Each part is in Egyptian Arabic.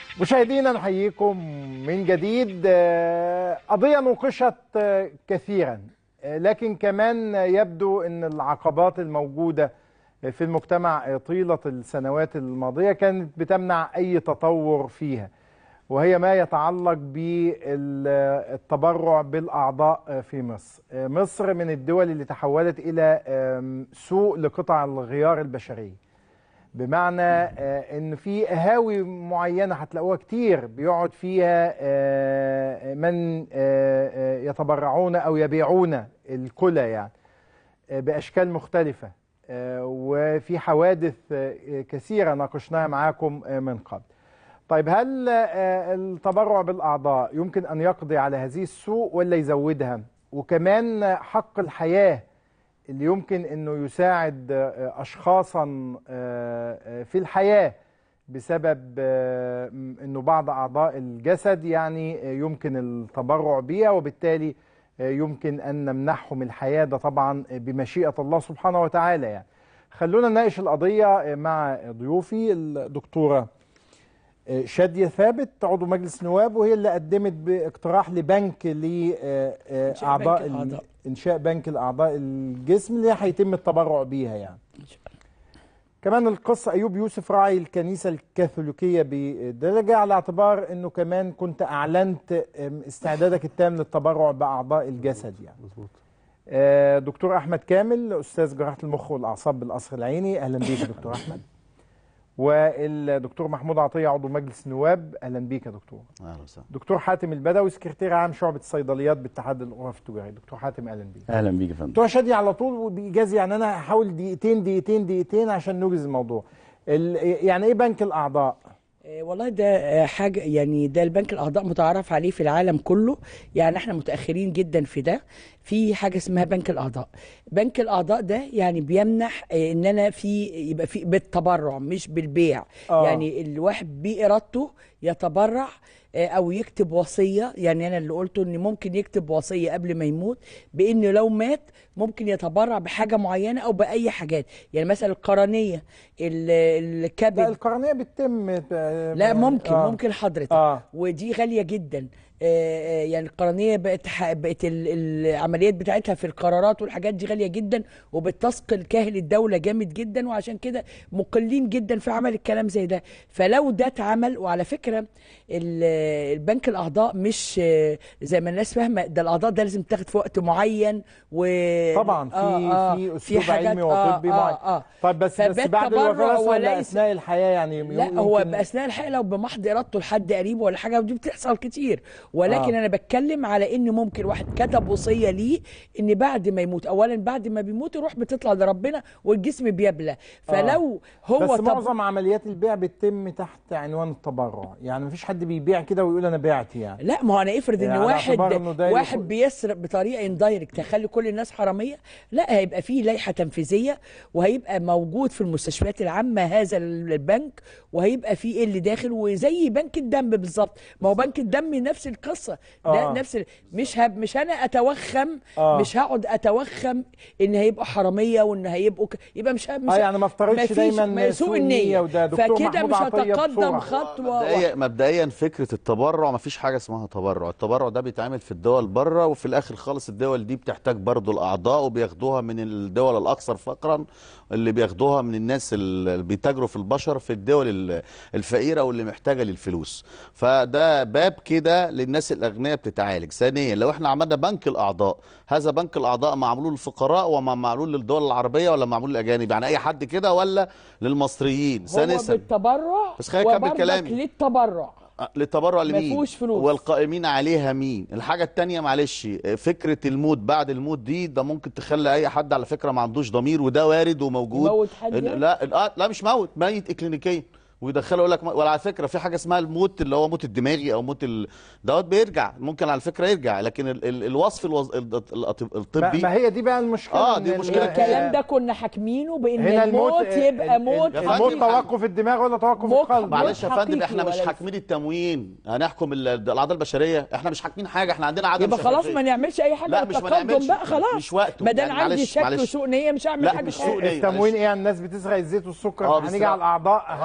مشاهدينا نحييكم من جديد آه، قضية نوقشت آه، كثيرا آه، لكن كمان يبدو أن العقبات الموجودة في المجتمع طيلة السنوات الماضية كانت بتمنع أي تطور فيها وهي ما يتعلق بالتبرع بالأعضاء في مصر مصر من الدول اللي تحولت إلى آم، سوق لقطع الغيار البشرية بمعنى آه، ان في قهاوي معينه هتلاقوها كتير بيقعد فيها آه، من آه، آه، يتبرعون او يبيعون الكلى يعني آه، باشكال مختلفه آه، وفي حوادث آه، كثيره ناقشناها معاكم آه، من قبل. طيب هل آه، التبرع بالاعضاء يمكن ان يقضي على هذه السوء ولا يزودها؟ وكمان حق الحياه اللي يمكن انه يساعد آه، اشخاصا آه، آه، في الحياه بسبب آه، م- انه بعض اعضاء الجسد يعني آه، يمكن التبرع بها وبالتالي آه، يمكن ان نمنحهم الحياه ده طبعا بمشيئه الله سبحانه وتعالى يعني. خلونا نناقش القضيه آه، مع ضيوفي الدكتوره آه، شادية ثابت عضو مجلس نواب وهي اللي قدمت باقتراح لبنك لأعضاء بنك الأعضاء. إنشاء بنك الأعضاء الجسم اللي هيتم التبرع بيها يعني كمان القس أيوب يوسف راعي الكنيسة الكاثوليكية بدرجة على اعتبار أنه كمان كنت أعلنت آم، استعدادك التام للتبرع بأعضاء الجسد يعني مظبوط آه، دكتور احمد كامل استاذ جراحه المخ والاعصاب بالقصر العيني اهلا بيك يا دكتور احمد والدكتور محمود عطيه عضو مجلس النواب اهلا بيك يا دكتور اهلا وسهلا دكتور حاتم البدوي سكرتير عام شعبه الصيدليات باتحاد الغرف التجاريه دكتور حاتم اهلا بيك اهلا بيك يا فندم دكتور شادي على طول وبايجاز يعني انا هحاول دقيقتين دقيقتين دقيقتين عشان نوجز الموضوع ال- يعني ايه بنك الاعضاء آه، والله ده آه، حاجة يعني ده البنك الأعضاء متعارف عليه في العالم كله يعني احنا متأخرين جدا في ده في حاجة اسمها بنك الأعضاء بنك الأعضاء ده يعني بيمنح آه، إن أنا في يبقى في بالتبرع مش بالبيع آه. يعني الواحد بإرادته يتبرع آه، أو يكتب وصية يعني أنا اللي قلته إن ممكن يكتب وصية قبل ما يموت بإنه لو مات ممكن يتبرع بحاجة معينة أو بأي حاجات يعني مثلا القرنية ال- الكبد لا القرنيه بتتم لا ممكن آه. آه. ممكن حضرتك آه. آه. ودي غاليه جدا آه، آه، يعني القرنيه بقت ح- بقت ال- العمليات بتاعتها في القرارات والحاجات دي غاليه جدا وبتثقل كاهل الدوله جامد جدا وعشان كده مقلين جدا في عمل الكلام زي ده فلو ده اتعمل وعلى فكره ال- البنك الاعضاء مش آه، زي ما الناس فاهمه ده الاعضاء ده لازم تاخد في وقت معين و طبعا في في اسلوب علمي وطبي معين آه آه. طيب بس بس فبالتبرع بعد الوفاه بس ولا وليس- اثناء الحياه يعني لا يمكن- هو باثناء الحياه لو بمحض ارادته لحد قريبه ولا حاجه ودي بتحصل كتير ولكن آه. آه. انا بتكلم على ان ممكن واحد كتب وصيه ليه ان بعد ما يموت اولا بعد ما بيموت الروح بتطلع لربنا والجسم بيبلى فلو هو بس طب معظم عمليات البيع بتتم تحت عنوان التبرع يعني مفيش حد بيبيع كده ويقول انا بعت يعني لا ما هو انا افرض ان يعني على اعتبار إنه واحد ده واحد يخ- بيسرق بطريقه اندايركت هيخلي كل الناس حراميه لا هيبقى فيه لائحه تنفيذيه وهيبقى موجود في المستشفيات العامه هذا البنك وهيبقى فيه ايه اللي داخل وزي بنك الدم بالظبط ما هو بنك الدم نفس القصه ده آه. نفس ال- مش هب مش انا اتوخم آه. مش هقعد اتوخم ان هيبقوا حراميه وان هيبقوا ك... يبقى مش ه- مش اه يعني ما افترضش مفيش- دايما ما- سوء سوء النية النيه وده دكتور فكده محمود مش عطية هتقدم بسرعة. خطوه مبدئيا مبدئيا فكره التبرع ما فيش حاجه اسمها تبرع التبرع ده بيتعمل في الدول بره وفي الاخر خالص الدول دي بتحتاج برضو الاعضاء وبياخدوها من الدول الاكثر فقرا اللي بياخدوها من الناس اللي بيتاجروا في البشر في الدول ال- الفقيره واللي محتاجه للفلوس فده باب كده للناس الاغنياء بتتعالج ثانيا لو احنا عملنا بنك الاعضاء هذا بنك الاعضاء معمول للفقراء وما معمول للدول العربيه ولا معمول للاجانب يعني اي حد كده ولا للمصريين هو ثالثا بالتبرع بس خليني أكمل وبرضك كلامي. للتبرع للتبرع ما لمين فيهوش فلوس. والقائمين عليها مين الحاجة التانية معلش فكرة الموت بعد الموت دي ده ممكن تخلي اي حد على فكرة ما عندوش ضمير وده وارد وموجود يموت حد ال- يعني؟ لا آه، لا مش موت ميت اكلينيكيا ويدخله يقول لك ولا على فكره في حاجه اسمها الموت اللي هو موت الدماغي او موت ال... دوت بيرجع ممكن على فكره يرجع لكن ال... ال... الوصف الوز... ال- ال- ما الطبي ما هي دي بقى المشكله آه، إن دي ال- مشكلة الكلام ده كنا حاكمينه بان هنا الموت, الموت يبقى ال- موت يا ال- فندم، الموت إحنا- توقف الدماغ ولا توقف موت- القلب موت معلش يا فندم حقيقي احنا مش وليس. حاكمين التموين هنحكم ال- الاعضاء البشريه احنا مش حاكمين حاجه احنا عندنا عدم يبقى خلاص شفافية. ما نعملش اي حاجه لا، مش ما بالتقدم نعملش. بقى خلاص مش وقته. ما دام يعني عندي معلش- شك معلش. وسوء نيه مش هعمل لا، حاجه مش خالص. سوء نية. التموين ايه الناس بتسرق الزيت والسكر آه، هنيجي بيسرقوا. على الاعضاء اه هنحكم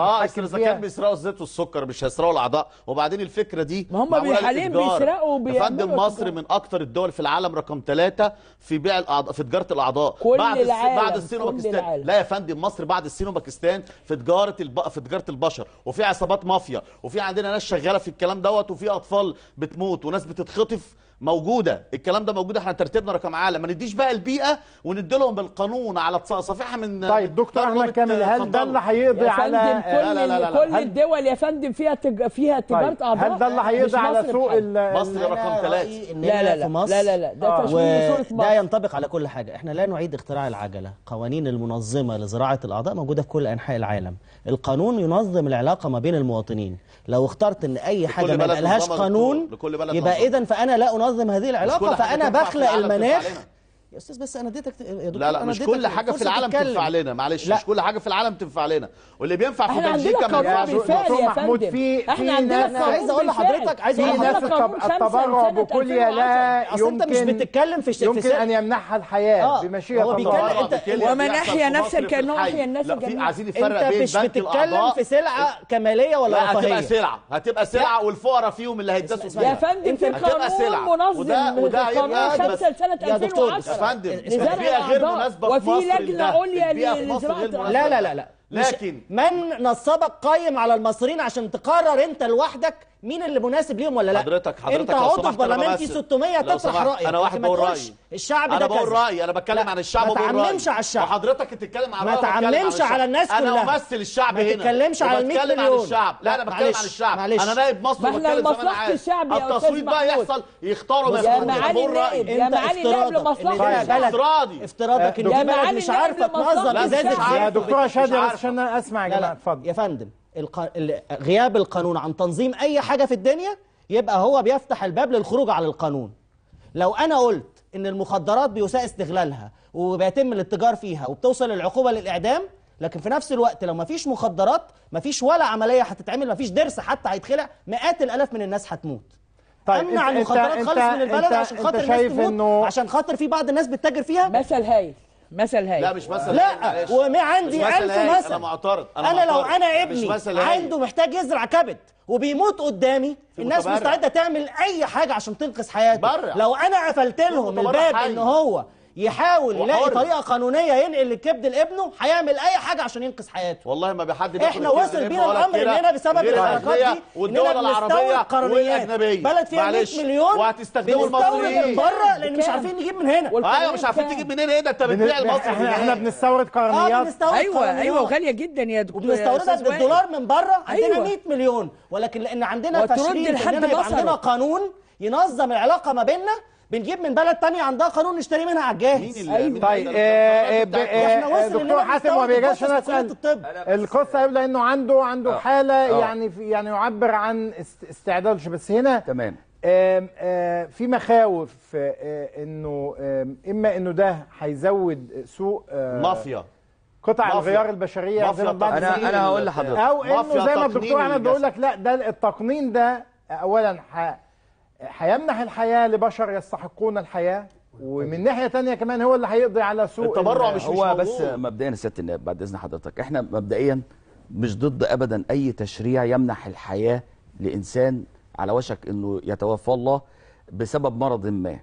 اذا فيها كان بيسرقوا الزيت والسكر مش هيسرقوا الاعضاء وبعدين الفكره دي ما هم معمولة حاليا للإتجار. بيسرقوا يا فندم وبيعملوا مصر تجارة. من اكتر الدول في العالم رقم ثلاثة في بيع الاعضاء في تجاره الاعضاء كل بعد الصين- العالم، بعد الصين كل وباكستان العالم. لا يا فندم مصر بعد الصين وباكستان في تجاره الب... في تجاره البشر وفي عصابات مافيا وفي عندنا ناس شغاله في الكلام دوت وفي اطفال بتموت وناس بتتخطف موجوده الكلام ده موجود احنا ترتيبنا رقم عالم ما نديش بقى البيئه وندي لهم بالقانون على تص- صفيحه من طيب دكتور من احمد كامل هل ده اللي هيقضي يا على فندم كل لا، لا، لا، لا. كل هل- الدول يا فندم فيها تج... فيها تجاره طيب اعضاء هل ده اللي مش هيقضي على مصر سوق بحالها. ال- مصر ال- رقم أنا ثلاثة. رأيي إن لا إحنا لا في لا مصر لا لا لا ده آه. تشويه صوره وده مصر ينطبق على كل حاجة احنا لا نعيد اختراع العجلة قوانين المنظمة لزراعة الأعضاء موجودة في كل أنحاء العالم القانون ينظم العلاقة ما بين المواطنين لو اخترت ان اي حاجة ما بلد يبقى لهاش نظام قانون دكتور. لكل بلد يبقى نظام. اذا فانا لا انظم هذه كل العلاقة حاجة فانا تنفع في بخلق العالم المناخ تنفع علينا. يا استاذ بس انا اديتك يا دكتور لا لا أنا مش اديتك كل حاجه في فرصة العالم تتكلم. تنفع لنا معلش لا. مش كل حاجه في العالم تنفع لنا واللي بينفع في احنا عندنا بلجيكا ما قانون ينفعش دكتور بالفعل يا محمود، فندم في- في احنا عندنا ناس- قانون عايز أقول بالفعل. لحضرتك- عايز في أقول احنا ناس عندنا التب- قانون خمسة التبرع سنة بكلية 2010. لا أصل أنت مش يمكن بتتكلم في ش- في يمكن سر- ان يمنحها الحياه آه، بمشيئه هو بيتكلم- الله أنت- بكلية ومن بيحصل ناحية في نفس مصر في الكلام الحي. ناحية الناس لا في الجميع. عايزين نفرق انت بين مش بنك بتتكلم الاعضاء في سلعة كمالية ولا لا هتبقى رفاهية سلعه هتبقى سلعه والفقراء فيهم اللي هيتدسوا اسمع- يا فيها فندم في هتبقى سلعة. قانون منظم وده- وده قانون هيبقى خمسة بس- لسنة يا دكتور، 2010 يا فندم لزرع البيئه غير الأعضاء. مناسبه في وفي مصر لجنة لده. عليا البيئة في مصر لزراعة غير الأعضاء. مناسبة لا لا لا لا مش- لكن من نصبك قايم على المصريين عشان تقرر انت لوحدك مين اللي مناسب ليهم ولا لا حضرتك حضرتك انت لو عضو سمحت في برلمانتي أنا بمثل. 600 لو تطرح سمحت، رايك انا واحد لكن ما بقول تقولش رايي الشعب انا ده بقول كذا. رايي انا بتكلم لا، عن الشعب ما وبقول رايي تعممش على الشعب. وحضرتك تتكلم عن ما رأيي وأنا بتكلم تعممش الشعب. على الناس انا كلها. ممثل الشعب ما هنا تتكلمش على ال 100 وبتكلم عن مليون. الشعب لا لا، انا بتكلم معلش، عن الشعب معلش. انا نائب مصر ما احنا وبتكلم زي ما انا لمصلحة عايز الشعب يا أستاذ التصويت بقى محمود. يحصل يختاروا ما يا يختاروا معالي أنا بقول النائب، رايي يا انت معالي النائب افتراضك لمصلحة ان طيب. دي بلد افتراضي. افتراضك ان يا دي بلد معالي مش النائب عارفه لمصلحة تنظم لا، ازازه مش عارفة. يا زيت دكتوره مش شاديه بس عارفة. عشان اسمع يا لا جماعه لا اتفضل يا فندم الق... ال- غياب القانون عن تنظيم اي حاجه في الدنيا يبقى هو بيفتح الباب للخروج على القانون لو انا قلت ان المخدرات بيساء استغلالها وبيتم الاتجار فيها وبتوصل العقوبه للاعدام لكن في نفس الوقت لو مفيش مخدرات مفيش ولا عمليه هتتعمل مفيش درس حتى هيتخلع مئات الالاف من الناس هتموت طيب، امنع أنت- المخدرات أنت- خالص من البلد أنت- عشان أنت خاطر الناس شايف تموت إنه- عشان خاطر في بعض الناس بتتاجر فيها مثل هايل مثل هايل لا مش مثلا لا معلش. وما عندي مش مثل ألف هايل. مثل انا معترض انا, أنا لو معترض. انا مش ابني مثل هايل. عنده محتاج يزرع كبد وبيموت قدامي الناس متبرع. مستعده تعمل اي حاجه عشان تنقذ حياته برع. لو انا قفلت لهم متبرع الباب حي. ان هو يحاول يلاقي وحر. طريقه قانونيه ينقل الكبد لابنه هيعمل اي حاجه عشان ينقذ حياته والله ما بحد بياخد احنا الكلمة وصل لابنه بينا ولا الامر كده، اننا بسبب غير الحركات الأغنياء دي والدول إننا بنستورد العربيه قانونيات. والاجنبيه بلد فيها 100 معلش. مليون وهتستخدموا بنستورد المصريين من بره لان مش بكام؟ عارفين نجيب من هنا والقانون ايوه مش عارفين بكام؟ تجيب منين ايه ده انت بن- بتبيع المصري احنا احنا منين؟ بنستورد اه قرنيات بنستورد ايوه قانونيات. ايوه وغاليه جدا يا دكتور يا وبنستوردها أستاذ وائل. بالدولار من بره عندنا أيوة. 100 مليون ولكن لان عندنا وترد تشريع لحد اننا يبقى بصره. عندنا قانون ينظم العلاقه ما بيننا بنجيب من بلد تانية عندها قانون نشتري منها على مين الجاهز اللي مين طيب اللي- آه، آه، ب- بتاعت- آه، واحنا وصل دكتور إننا حاتم ما بنستورد بيجاش بصل انا في كلية اسال الطب. القصه يبقى انه عنده عنده آه. حاله آه. يعني في يعني يعبر عن است- استعداد بس هنا تمام آم، آه، في مخاوف آه، انه آم، اما انه ده هيزود سوق آه، مافيا قطع مافيا. الغيار البشريه زي مافيا ما بعض أنا- الناس- أنا هقول لحضرتك. او انه مافيا زي ما تقنين الدكتور احمد بيقول الجسد. لك لا ده التقنين ده اولا ح- هيمنح الحياه لبشر يستحقون الحياه ومن ناحيه تانية كمان هو اللي هيقضي على سوق التبرع ال- مش- هو بس موجود. مبدئيا يا سياده النائب بعد اذن حضرتك احنا مبدئيا مش ضد ابدا اي تشريع يمنح الحياه لانسان على وشك انه يتوفى الله بسبب مرض ما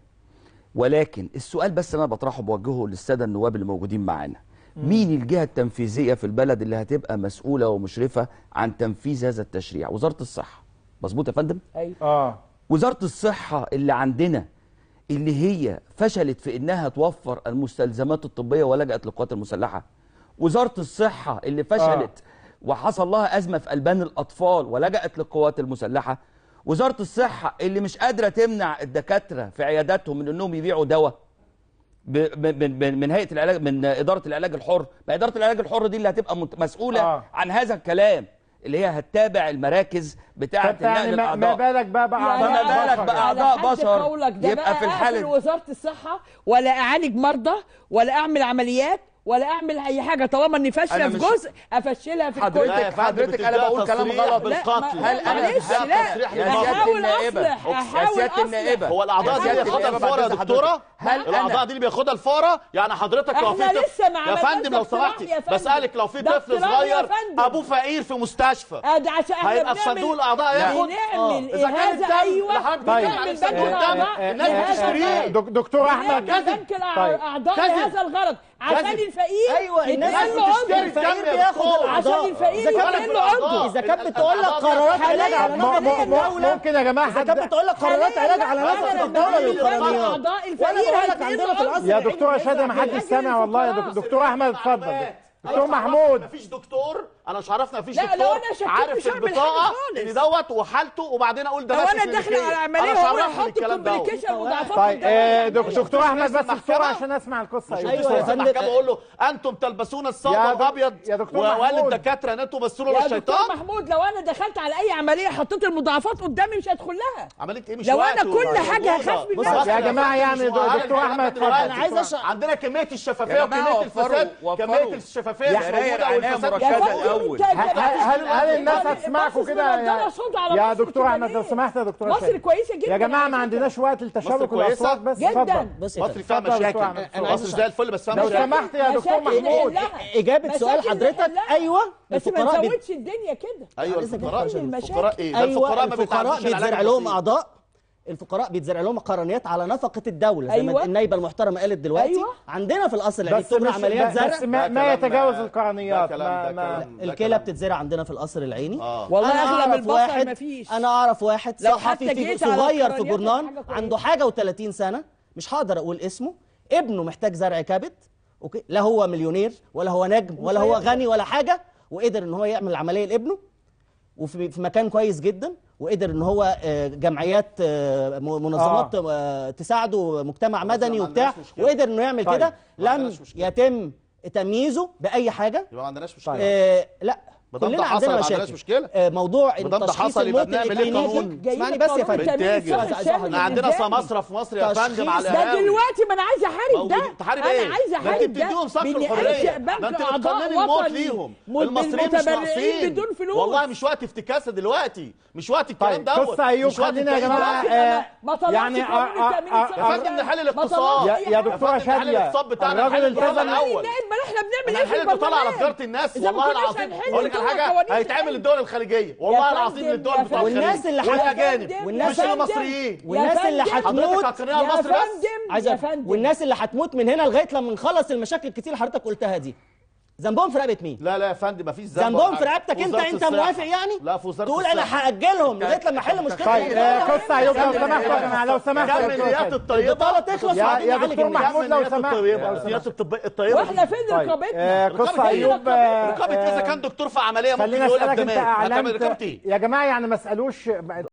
ولكن السؤال بس اللي انا بطرحه بوجهه للساده النواب اللي موجودين معانا مين الجهه التنفيذيه في البلد اللي هتبقى مسؤوله ومشرفه عن تنفيذ هذا التشريع وزاره الصحه مظبوط يا فندم ايوه اه وزارة الصحة اللي عندنا اللي هي فشلت في انها توفر المستلزمات الطبية ولجأت للقوات المسلحة وزارة الصحة اللي فشلت وحصل لها أزمة في ألبان الأطفال ولجأت للقوات المسلحة وزارة الصحة اللي مش قادرة تمنع الدكاترة في عياداتهم من انهم يبيعوا دواء ب- من من من هيئه العلاج من اداره العلاج الحر ما اداره العلاج الحر دي اللي هتبقى مت- مسؤوله آه. آه. عن هذا الكلام اللي هي هتتابع المراكز بتاعه فانت يعني نقل ما, ما الاعضاء بالك بقى بقى يعني فما أعضاء بالك بشر بقى يعني. أعضاء على حد بشر قولك ده يبقى بقى في الحالة أقفل وزاره الصحه ولا اعالج مرضى ولا اعمل عمليات ولا اعمل اي حاجه طالما اني فاشله أنا في مش- جزء افشلها في حضرتك- لا يا الكل فندم، حضرتك أنا بتديها بقول كلام تصريح غلط. بالقتل لا، هل انا معلش بتديها لا تصريح يا للمرضى. سيادة احاول النائبة اصلح يا احاول سيادة اصلح النائبة هو الأعضاء يا دي سيادة هتاخد النائبة فورة بعد يا إذن دكتورة؟ حضرتك. هل الاعضاء انا دي اللي بياخدها الفاره يعني حضرتك لو في احنا طفل- لسه ما يا عملناش فندم لو ده اقتراح سمحتي يا فندم. بسالك لو في ده طفل اقتراح يا صغير فندم. ابوه فقير في مستشفى آه، ده عشان احنا هيبقى في بنعمل- صندوق الاعضاء ياخد بنعمل إذا كان هذا الدم ايوه لحد طيب. بنعمل بتاع بنك الدم، الاعضاء الناس لهذا بتشتريه. الغرض. دك- دكتور احمد بنعمل بنك الأع- طيب. الاعضاء كذب. لهذا الغرض عشان كذب. الفقير ايوه الناس يتقال له بتشتري عضو الدم الفقير يا بياخد دكتور. عشان الاعضاء الفقير اذا كانت يتقال له عضو اذا كانت بتقول لك قرارات علاج على م- نفقه م- م- الدوله ممكن يا جماعه اذا كانت حد بتقول لك قرارات علاج على نفقه الدوله للقرنيات اعضاء وانا الفقير بقول لك هيتقال عندنا له في عضو. القصر يا العيني دكتوره بيدفع شاديه ما فيها. حدش سامع والله يا دك- دكتور احمد اتفضل دكتور محمود مفيش دكتور انا مش عرفنا مفيش لا، لو دكتور أنا شكيت عارف مش هعمل حاجة البطاقه خالص. ان دوت وحالته وبعدين اقول ده لو ناس انا داخله كلينيكية. على عمليه أنا مش واقول عرفني احط الكلام دوت. كومبليكيشن مضاعفات طيب آه، قدام. دك- دكتور احمد بس المحكمة. بسرعه عشان اسمع القصه مش أيوة. أيوة أيوة يا يا فندم. المحكمه اقول له انتم تلبسون الصوت يا دك- الابيض يا دكتور وقال محمود. الدكاتره ان انتم بتمثلوا يا دكتور الشيطان محمود لو انا دخلت على اي عمليه حطيت المضاعفات قدامي مش هدخل لها عمليه ايه مش لو وقت أنا كل ولا حاجة موضوع. هخاف بص منها. بس يا جماعة يعني مش وقت دكتور الكلام أحمد ده دلوقتي. اتفضل. أنا عايز أشرح. عندنا كميه الشفافيه يا جماعة وكميه وفروا- الفساد وفروا. كميه الشفافيه مش سراير موجوده عناية والفساد مركزة يا موجود. فندم الأول. انت- هل هل هل الناس بص هتسمعكم في كده منظرة يا, صوت على يا مصر دكتور كده احمد لو ليه؟ سمحت يا دكتور مصر شادي. كويسه جدا يا جماعه على ما فكرة. عندناش وقت لتشابك مصر كويسة؟ الاصوات بس جداً. اتفضل بص يا مصر فندم. فيها اتفضل يا مشاكل دكتور أحمد. أنا عايز مصر أشرح. زي الفل بس فيها لو مشاكل سمحت يا دكتور مشاكل محمود نحلها. اجابه سؤال مشاكل حضرتك نحلها. ايوه بس ما الفقراء بي- نزودش الدنيا كده ايوه لسه جاي الفقراء في المشاكل. الفقراء ايه ده ايوه الفقراء ما الفقراء بيتعالجوش العلاج بيتزرع لهم البسيط. اعضاء الفقراء بيتزرع لهم قرنيات على نفقه الدوله زي أيوة. ما النايبه المحترمه قالت دلوقتي أيوة. عندنا في القصر العيني بس بتجرى مش عمليات بس زرع ما, ده ما كلام- يتجاوز ده القرنيات كلام- ما ده ما كلام. الكلى كلام. بتتزرع عندنا في القصر العيني آه. والله أنا أغلب أعرف البصل واحد مفيش. انا اعرف واحد لو صحفي حتى في جيت على صغير في القرنيات جورنال حاجة كويسة. عنده حاجه و30 سنه مش هقدر اقول اسمه ابنه محتاج زرع كبد اوكي لا هو مليونير ولا هو نجم ولا هو هيقدر. غني ولا حاجه وقدر ان هو يعمل العمليه لابنه وفي في مكان كويس جدا وقدر ان هو آه، جمعيات آه، م- منظمات آه، تساعده مجتمع مدني ما وبتاع عندناش مشكلة. وقدر انه يعمل طيب. كده ما لم عندناش مشكلة. يتم تمييزه باي حاجه يبقى ما عندناش مشكله آه لا ما دام ده كلنا حصل عندنا ما عندناش مشاكل مشكلة. آه موضوع ما دام ده تشخيص حصل يبقى الموت بنعمل ايه الإكلينيكي قانون؟ جاي اسمعني لك بس يا قانون فندم تأمين بالتاجر. الصحة عايز- عايز الشامل واحد. احنا عندنا للرجال. سماسرة في مصر يا تشخيص فندم على ده القهاوي. دلوقتي ما انا عايزه احارب موجود- ده تحارب انا ايه؟ عايزه ده انت احارب ده بتديهم صك بإني الحريه أنشأ بنك ده انت أعضاء بتقنني الموت وطني ليهم مد- المصريين مش متبرعين ناقصين بدون فلوس والله مش وقت افتكاسه دلوقتي مش وقت الكلام طيب دوت قصه ايوب مش وقت خلينا يا التأييد جماعه ده. آه، ما طلعش يعني قانون آه، آه، التأمين آه، الصحي. يا فندم نحل الاقتصاد يا- يا فندم دكتورة نحل شادية، الاقتصاد بتاعنا الراجل نحل الاقتصاد التزم. الاول ما احنا بنعمل احنا ايه في هنحل البطاله على البرلمان؟ تجاره الناس إذا ما والله كناش العظيم هنحل اقول لك على الدول حاجه قوانين هيتعمل الحل. للدول الخليجيه والله يا العظيم فندم، للدول يا بتوع فندم. والناس اللي الخليج حت- والاجانب يا والناس مش فندم. المصريين والناس يا اللي فندم. هتموت حضرتك هتقنيها يا المصري بس فندم عايز يا أف- فندم والناس اللي هتموت من هنا لغايه لما نخلص المشاكل الكتير اللي حضرتك قلتها دي ذنبهم في رقبه مين؟ لا لا يا فندم مفيش ذنب ذنبهم ولا في حاجة. رقبتك انت وزارة انت الصحة. موافق يعني؟ لا في وزاره تقول انا الصحة. هاجلهم لغايه لما احل مشكله طيب آه، قصه ايوب لو سمحت يا جماعه لو سمحت يا كم دكتور النيات شادي. الطيبه البطاله تخلص يا- وبعدين يا نعالج دكتور الناس. محمود لو النيات سمحت. الطيبة. لو سمحت. النيات الطب- الطيبه واحنا فين طيب رقابتنا آه، قصه رقابة إيه؟ ايوب آه، رقابه اذا كان دكتور في عمليه ممكن خلينا يقول لك اسالك انت دماغ هتعمل اعلنت رقابتي يا جماعه يعني ما اسالوش